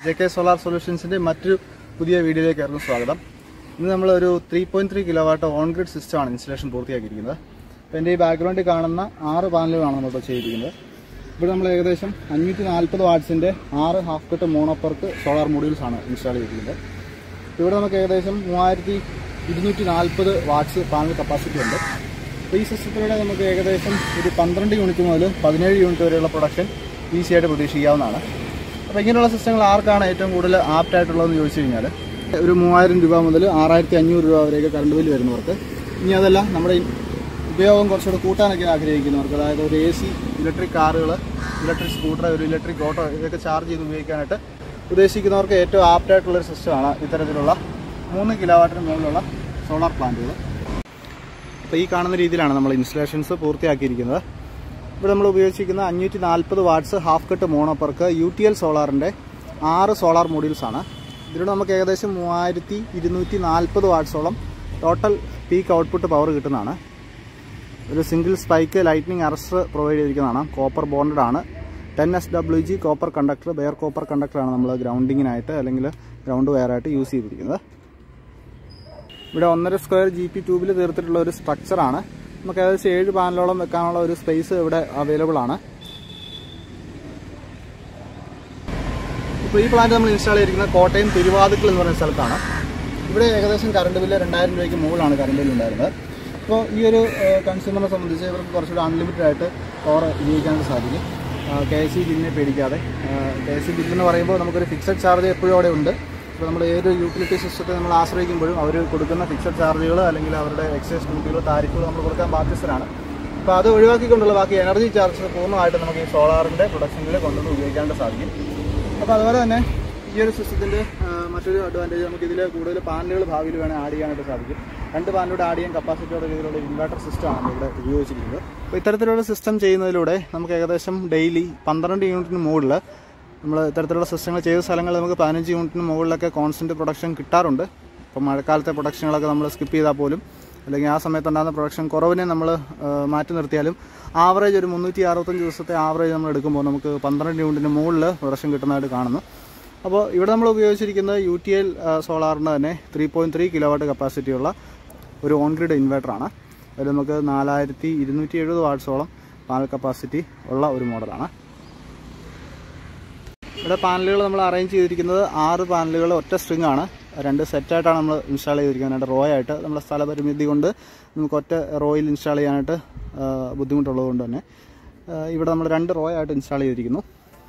J K solar സൊല്യൂഷൻസിന്റെ മറ്റൊരു പുതിയ വീഡിയോയിലേക്കായിരുന്നു സ്വാഗതം ഇന്ന് നമ്മൾ ഒരു three point three kilowatt on grid സിസ്റ്റമാണ് ഇൻസ്റ്റലേഷൻ പൂർത്തിയാക്കിയിരിക്കുന്നത് അപ്പോൾ എൻ്റെ ഈ ബാക്ക്ഗ്രൗണ്ടിൽ കാണുന്ന ആറ് പാനലുകളാണ് നമ്മളിപ്പോൾ ചെയ്തിരിക്കുന്നത് ഇവിടെ നമ്മൾ ഏകദേശം അഞ്ഞൂറ്റി നാൽപ്പത് വാട്ട്സിൻ്റെ ആറ് half cut mono perc solar modules ആണ് ഇൻസ്റ്റാൾ ചെയ്തിരിക്കുന്നത് ഇവിടെ നമുക്ക് ഏകദേശം മൂവായിരത്തി ഇരുന്നൂറ്റി നാൽപ്പത് വാട്ട്സ് പാനൽ കപ്പാസിറ്റി ഉണ്ട് അപ്പോൾ ഈ സിസ്റ്റത്തിലൂടെ നമുക്ക് ഏകദേശം ഒരു പന്ത്രണ്ട് യൂണിറ്റ് മുതൽ പതിനേഴ് യൂണിറ്റ് വരെയുള്ള പ്രൊഡക്ഷൻ ഈസി ആയിട്ട് പ്രതീക്ഷിക്കാവുന്നതാണ് അപ്പോൾ ഇങ്ങനെയുള്ള സിസ്റ്റങ്ങൾ ആർക്കാണ് ഏറ്റവും കൂടുതൽ ആപ്റ്റ് ആയിട്ടുള്ളതെന്ന് ചോദിച്ചു കഴിഞ്ഞാൽ ഒരു മൂവായിരം രൂപ മുതൽ ആറായിരത്തി അഞ്ഞൂറ് രൂപ വരെയൊക്കെ കറണ്ട് ബില്ല് വരുന്നവർക്ക് ഇനി അതല്ല നമ്മുടെ ഈ ഉപയോഗം കുറച്ചുകൂടെ കൂട്ടാനൊക്കെ ആഗ്രഹിക്കുന്നവർക്ക് അതായത് ഒരു എ സി ഇലക്ട്രിക് കാറുകൾ ഇലക്ട്രിക് സ്കൂട്ടർ ഒരു ഇലക്ട്രിക് ഓട്ടോ ഇതൊക്കെ ചാർജ് ചെയ്ത് ഉപയോഗിക്കാനായിട്ട് ഉദ്ദേശിക്കുന്നവർക്ക് ഏറ്റവും ആപ്റ്റ് ആയിട്ടുള്ളൊരു സിസ്റ്റമാണ് ഇത്തരത്തിലുള്ള മൂന്ന് കിലോ വാട്ടിന് മുകളിലുള്ള സോളാർ പ്ലാന്റുകൾ അപ്പോൾ ഈ കാണുന്ന രീതിയിലാണ് നമ്മൾ ഇൻസ്റ്റലേഷൻസ് പൂർത്തിയാക്കിയിരിക്കുന്നത് ഇവിടെ നമ്മൾ ഉപയോഗിച്ചിരിക്കുന്ന അഞ്ഞൂറ്റി നാൽപ്പത് watts half cut mono perc U T L സോളാറിൻ്റെ ആറ് സോളാർ മൊഡ്യൂൾസ് ആണ് ഇതിലൂടെ നമുക്ക് ഏകദേശം മൂവായിരത്തി ഇരുന്നൂറ്റി നാൽപ്പത് വാട്ട്സോളം ടോട്ടൽ പീക്ക് ഔട്ട്പുട്ട് പവർ കിട്ടുന്നതാണ് ഒരു single spike lightning arrester provide ചെയ്തിരിക്കുന്നതാണ് കോപ്പർ ബോണ്ടഡ് ആണ് ten S W G copper conductor bare copper കണ്ടക്ടറാണ് നമ്മൾ ഗ്രൗണ്ടിങ്ങിനായിട്ട് അല്ലെങ്കിൽ ഗ്രൗണ്ട് വയറായിട്ട് യൂസ് ചെയ്തിരിക്കുന്നത് ഇവിടെ ഒന്നര സ്ക്വയർ ജി പി ട്യൂബിൽ തീർത്തിട്ടുള്ള ഒരു സ്ട്രക്ചറാണ് നമുക്ക് ഏകദേശം ഏഴ് പാനലോളം വെക്കാനുള്ള ഒരു സ്പേസ് ഇവിടെ അവൈലബിൾ ആണ് ഇപ്പോൾ ഈ പ്ലാന്റ് നമ്മൾ ഇൻസ്റ്റാൾ ചെയ്തിരിക്കുന്നത് കോട്ടയം തിരുവാതിക്കൽ എന്ന് പറയുന്ന സ്ഥലത്താണ് ഇവിടെ ഏകദേശം കറണ്ട് ബില്ല് രണ്ടായിരം രൂപയ്ക്ക് മുകളിലാണ് കറണ്ട് ബില്ല് ഉണ്ടായിരുന്നത് അപ്പോൾ ഈ ഒരു കൺസ്യൂമറിനെ സംബന്ധിച്ച് ഇവർക്ക് കുറച്ചുകൂടി അൺലിമിറ്റഡ് ആയിട്ട് പവർ ഉപയോഗിക്കാൻ സാധിക്കും കെ എസ് സി ബില്ലിനെ പേടിക്കാതെ കെ എസ് സി ബില്ലെന്ന് പറയുമ്പോൾ നമുക്കൊരു ഫിക്സഡ് ചാർജ് എപ്പോഴും അവിടെ ഉണ്ട് ഇപ്പോൾ നമ്മൾ ഏത് യൂട്ടിലിറ്റി സിസ്റ്റത്തെ നമ്മൾ ആശ്രയിക്കുമ്പോഴും അവർ കൊടുക്കുന്ന ഫിക്സഡ് ചാർജുകൾ അല്ലെങ്കിൽ അവരുടെ എക്സൈസ് ഡ്യൂട്ടികൾ താരിഫുകൾ നമ്മൾ കൊടുക്കാൻ ബാധ്യസ്ഥരാണ് അപ്പോൾ അത് ഒഴിവാക്കിക്കൊണ്ടുള്ള ബാക്കി എനർജി ചാർജ് പൂർണ്ണമായിട്ട് നമുക്ക് ഈ സോളാറിൻ്റെ പ്രൊഡക്ഷനിൽ കൊണ്ടുവന്ന് ഉപയോഗിക്കാനായിട്ട് സാധിക്കും അപ്പോൾ അതുപോലെ തന്നെ ഈ ഒരു സിസ്റ്റത്തിൻ്റെ മറ്റൊരു അഡ്വാൻറ്റേജ് നമുക്ക് ഇതിൽ കൂടുതൽ പാനലുകൾ ഭാവിയിൽ വേണേൽ ആഡ് ചെയ്യാനായിട്ട് സാധിക്കും രണ്ട് പാനലൂടെ ആഡ് ചെയ്യാൻ കപ്പാസിറ്റിയോടെ രീതിയിലുള്ള ഇൻവെർട്ടർ സിസ്റ്റമാണ് ഇവിടെ ഉപയോഗിച്ചിരിക്കുന്നത് അപ്പോൾ ഇത്തരത്തിലുള്ള സിസ്റ്റം ചെയ്യുന്നതിലൂടെ നമുക്ക് ഏകദേശം ഡെയിലി പന്ത്രണ്ട് യൂണിറ്റിന് മുകളിൽ നമ്മൾ ഇത്തരത്തിലുള്ള സിസ്റ്റങ്ങൾ ചെയ്ത സ്ഥലങ്ങളിൽ നമുക്ക് പതിനഞ്ച് യൂണിറ്റിന് മുകളിലൊക്കെ കോൺസ്റ്റൻറ്റ് പ്രൊഡക്ഷൻ കിട്ടാറുണ്ട് ഇപ്പോൾ മഴക്കാലത്തെ പ്രൊഡക്ഷനുകളൊക്കെ നമ്മൾ സ്കിപ്പ് ചെയ്താൽ പോലും അല്ലെങ്കിൽ ആ സമയത്തുണ്ടാകുന്ന പ്രൊഡക്ഷൻ കുറവിനെ നമ്മൾ മാറ്റി നിർത്തിയാലും ആവറേജ് ഒരു മുന്നൂറ്റി അറുപത്തഞ്ച് ദിവസത്തെ ആവറേജ് നമ്മൾ എടുക്കുമ്പോൾ നമുക്ക് പന്ത്രണ്ട് യൂണിറ്റിന് മുകളിൽ പ്രൊഡക്ഷൻ കിട്ടുന്നതായിട്ട് കാണുന്നു അപ്പോൾ ഇവിടെ നമ്മൾ ഉപയോഗിച്ചിരിക്കുന്നത് യു ടി എൽ സോളാറിൻ്റെ തന്നെ three point three kilowatt കപ്പാസിറ്റിയുള്ള ഒരു ഓൺ ഗ്രിഡ് ഇൻവെർട്ടറാണ് അതിൽ നമുക്ക് നാലായിരത്തി ഇരുന്നൂറ്റി എഴുപത് വാട്ട്സോളം പാനൽ കപ്പാസിറ്റി ഉള്ള ഒരു മോഡലാണ് ഇവിടെ പാനലുകൾ നമ്മൾ അറേഞ്ച് ചെയ്തിരിക്കുന്നത് ആറ് പാനലുകൾ ഒറ്റ സ്ട്രിങ് ആണ് രണ്ട് സെറ്റായിട്ടാണ് നമ്മൾ ഇൻസ്റ്റാൾ ചെയ്തിരിക്കുന്നത് രണ്ട് റോ ആയിട്ട് നമ്മുടെ സ്ഥലപരിമിതി കൊണ്ട് നമുക്ക് ഒറ്റ റോയിൽ ഇൻസ്റ്റാൾ ചെയ്യാനായിട്ട് ബുദ്ധിമുട്ടുള്ളത് കൊണ്ട് തന്നെ ഇവിടെ നമ്മൾ രണ്ട് റോ ആയിട്ട് ഇൻസ്റ്റാൾ ചെയ്തിരിക്കുന്നു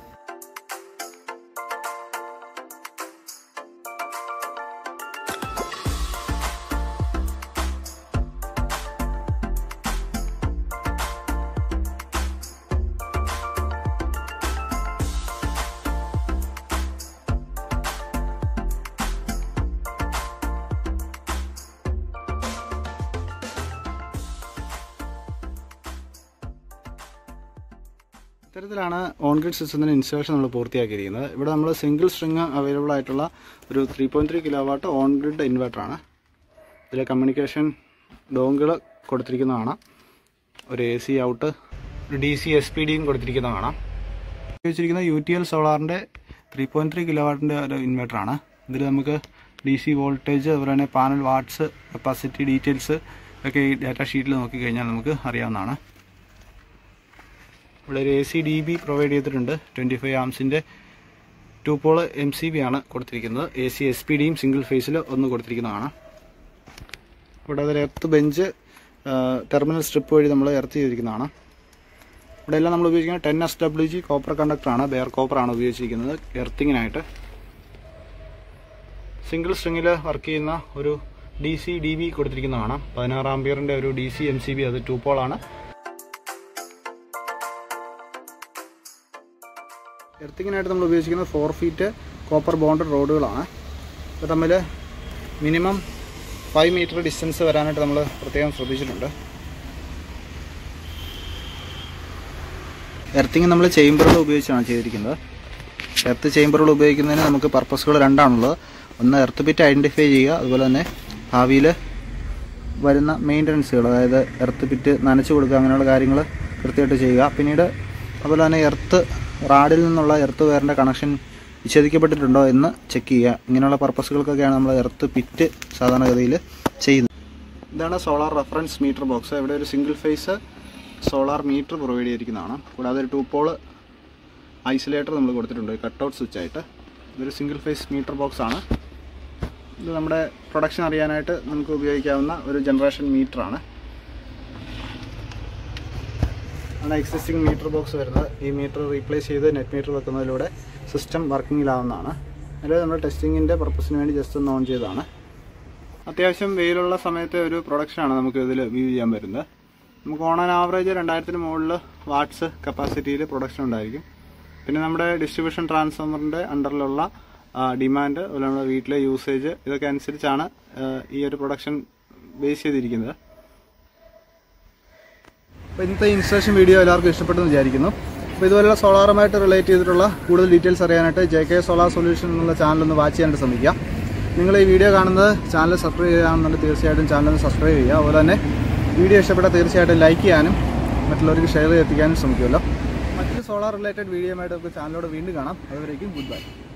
ഇത്തരത്തിലാണ് ഓൺ ഗ്രിഡ് സിസ്റ്റത്തിൻ്റെ ഇൻസ്റ്റലേഷൻ നമ്മൾ പൂർത്തിയാക്കിയിരിക്കുന്നത് ഇവിടെ നമ്മൾ സിംഗിൾ സ്ട്രിങ് അവൈലബിൾ ആയിട്ടുള്ള ഒരു three point three kilowatt on grid ഇൻവെർട്ടറാണ് ഇതിൽ കമ്മ്യൂണിക്കേഷൻ ഡോങ്കിൾ കൊടുത്തിരിക്കുന്നതാണ് ഒരു എ സി ഔട്ട് ഒരു ഡി സി എസ് പി ഡിയും കൊടുത്തിരിക്കുന്നത് കാണാം ഉപയോഗിച്ചിരിക്കുന്ന യു ടി എൽ സോളാറിൻ്റെ ത്രീ പോയിൻറ്റ് ത്രീ കിലോ വാട്ടിൻ്റെ ഒരു ഇൻവെർട്ടറാണ് ഇതിൽ നമുക്ക് ഡി സി വോൾട്ടേജ് അതുപോലെ തന്നെ പാനൽ വാട്ട്സ് കപ്പാസിറ്റി ഡീറ്റെയിൽസ് ഒക്കെ ഈ ഡാറ്റ ഷീറ്റിൽ നോക്കിക്കഴിഞ്ഞാൽ നമുക്ക് അറിയാവുന്നതാണ് ഇവിടെ ഒരു A C D B provide ചെയ്തിട്ടുണ്ട് ട്വൻറ്റി ഫൈവ് ആംസിൻ്റെ two pole M C B ആണ് കൊടുത്തിരിക്കുന്നത് എ സി എസ് പി ഡിയും സിംഗിൾ ഫേസിൽ ഒന്ന് കൊടുത്തിരിക്കുന്നതാണ് ഇവിടെ അതൊരു എർത്ത് ബെഞ്ച് ടെർമിനൽ സ്ട്രിപ്പ് വഴി നമ്മൾ എർത്ത് ചെയ്തിരിക്കുന്നതാണ് ഇവിടെ എല്ലാം നമ്മൾ ഉപയോഗിക്കുന്നത് ten S W G copper കണ്ടക്ടറാണ് ബെയർ കോപ്പറാണ് ഉപയോഗിച്ചിരിക്കുന്നത് എർത്തിങ്ങിനായിട്ട് സിംഗിൾ സ്ട്രിങ്ങിൽ വർക്ക് ചെയ്യുന്ന ഒരു ഡി സി ഡി ബി കൊടുത്തിരിക്കുന്നതാണ് പതിനാറ് ആംബിയറിൻ്റെ ഒരു D C M C B അത് ടു പോളാണ് എർത്തിങ്ങിനായിട്ട് നമ്മൾ ഉപയോഗിച്ചിരിക്കുന്നത് ഫോർ ഫീറ്റ് കോപ്പർ ബോണ്ടഡ് റോഡുകളാണ് ഇത് തമ്മിൽ മിനിമം ഫൈവ് മീറ്റർ ഡിസ്റ്റൻസ് വരാനായിട്ട് നമ്മൾ പ്രത്യേകം ശ്രദ്ധിച്ചിട്ടുണ്ട് എർത്തിങ് നമ്മൾ ചേമ്പറുകൾ ഉപയോഗിച്ചാണ് ചെയ്തിരിക്കുന്നത് എർത്ത് ചേമ്പറുകൾ ഉപയോഗിക്കുന്നതിന് നമുക്ക് പർപ്പസുകൾ രണ്ടാണുള്ളത് ഒന്ന് എർത്ത് ബിറ്റ് ഐഡൻറ്റിഫൈ ചെയ്യുക അതുപോലെ തന്നെ ഭാവിയിൽ വരുന്ന മെയിൻ്റനൻസുകൾ അതായത് എർത്ത് ബിറ്റ് നനച്ചു കൊടുക്കുക അങ്ങനെയുള്ള കാര്യങ്ങൾ കൃത്യമായിട്ട് ചെയ്യുക പിന്നീട് അതുപോലെ തന്നെ എർത്ത് റാഡിൽ നിന്നുള്ള എർത്ത് വയറിൻ്റെ കണക്ഷൻ വിച്ഛേദിക്കപ്പെട്ടിട്ടുണ്ടോ എന്ന് ചെക്ക് ചെയ്യുക ഇങ്ങനെയുള്ള പർപ്പസുകൾക്കൊക്കെയാണ് നമ്മൾ എർത്ത് പിറ്റ് സാധാരണഗതിയിൽ ചെയ്യുന്നത് ഇതാണ് സോളാർ റെഫറൻസ് മീറ്റർ ബോക്സ് ഇവിടെ ഒരു single phase solar meter provide ചെയ്തിരിക്കുന്നതാണ് കൂടാതെ ഒരു ടൂ പോൾ ഐസൊലേറ്റർ നമ്മൾ കൊടുത്തിട്ടുണ്ട് കട്ട് ഔട്ട് സ്വിച്ച് ആയിട്ട് ഇതൊരു സിംഗിൾ ഫേസ് മീറ്റർ ബോക്സ് ആണ് ഇത് നമ്മുടെ പ്രൊഡക്ഷൻ അറിയാനായിട്ട് നമുക്ക് ഉപയോഗിക്കാവുന്ന ഒരു ജനറേഷൻ മീറ്ററാണ് ആണ് എക്സിസ്റ്റിംഗ് മീറ്റർ ബോക്സ് വരുന്നത് ഈ മീറ്റർ റീപ്ലേസ് ചെയ്ത് നെറ്റ് മീറ്റർ വെക്കുന്നതിലൂടെ സിസ്റ്റം വർക്കിങ്ങിലാവുന്നതാണ് അതിൽ നമ്മൾ ടെസ്റ്റിങ്ങിൻ്റെ പർപ്പസിന് വേണ്ടി ജസ്റ്റ് ഒന്ന് ഓൺ ചെയ്തതാണ് അത്യാവശ്യം വെയിലുള്ള സമയത്തെ ഒരു പ്രൊഡക്ഷനാണ് നമുക്ക് ഇതിൽ വ്യൂ ചെയ്യാൻ പറ്റുന്നത് നമുക്ക് ഓൺ ആൻ ആവറേജ് രണ്ടായിരത്തിന് മുകളിൽ വാട്ട്സ് കപ്പാസിറ്റിയിൽ പ്രൊഡക്ഷൻ ഉണ്ടായിരിക്കും പിന്നെ നമ്മുടെ ഡിസ്ട്രിബ്യൂഷൻ ട്രാൻസ്ഫോമറിൻ്റെ അണ്ടറിലുള്ള ഡിമാൻഡ് അതുപോലെ നമ്മുടെ വീട്ടിലെ യൂസേജ് ഇതൊക്കെ അനുസരിച്ചാണ് ആ, ഈ ഒരു പ്രൊഡക്ഷൻ ബേസ് ചെയ്തിരിക്കുന്നത് അപ്പോൾ ഇന്നത്തെ ഇൻസ്റ്റലേഷൻ വീഡിയോ എല്ലാവർക്കും ഇഷ്ടപ്പെട്ടെന്ന് വിചാരിക്കുന്നു അപ്പോൾ ഇതുപോലുള്ള സോളാറുമായിട്ട് റിലേറ്റ് ചെയ്തിട്ടുള്ള കൂടുതൽ ഡീറ്റെയിൽസ് അറിയാനായിട്ട് ജെ കെ സോളാർ സൊല്യൂഷൻ എന്നുള്ള ചാനൽ ഒന്ന് വാച്ച് ചെയ്യാനായിട്ട് ശ്രമിക്കുക നിങ്ങൾ ഈ വീഡിയോ കാണുന്നത് ചാനൽ സബ്സ്ക്രൈബ് ചെയ്യാമെന്നുണ്ടെങ്കിൽ തീർച്ചയായിട്ടും ചാനൽ ഒന്ന് സബ്സ്ക്രൈബ് ചെയ്യുക അതുപോലെ തന്നെ വീഡിയോ ഇഷ്ടപ്പെട്ടാൽ തീർച്ചയായിട്ടും ലൈക്ക് ചെയ്യാനും മറ്റുള്ളവർക്ക് ഷെയർ ചെയ്തെത്തിക്കാനും ശ്രമിക്കുമല്ലോ മറ്റൊരു സോളാർ റിലേറ്റഡ് വീഡിയോ ആയിട്ട് നമുക്ക് ചാനലോട് വീണ്ടും കാണാം അതുവരേക്കും ഗുഡ് ബൈ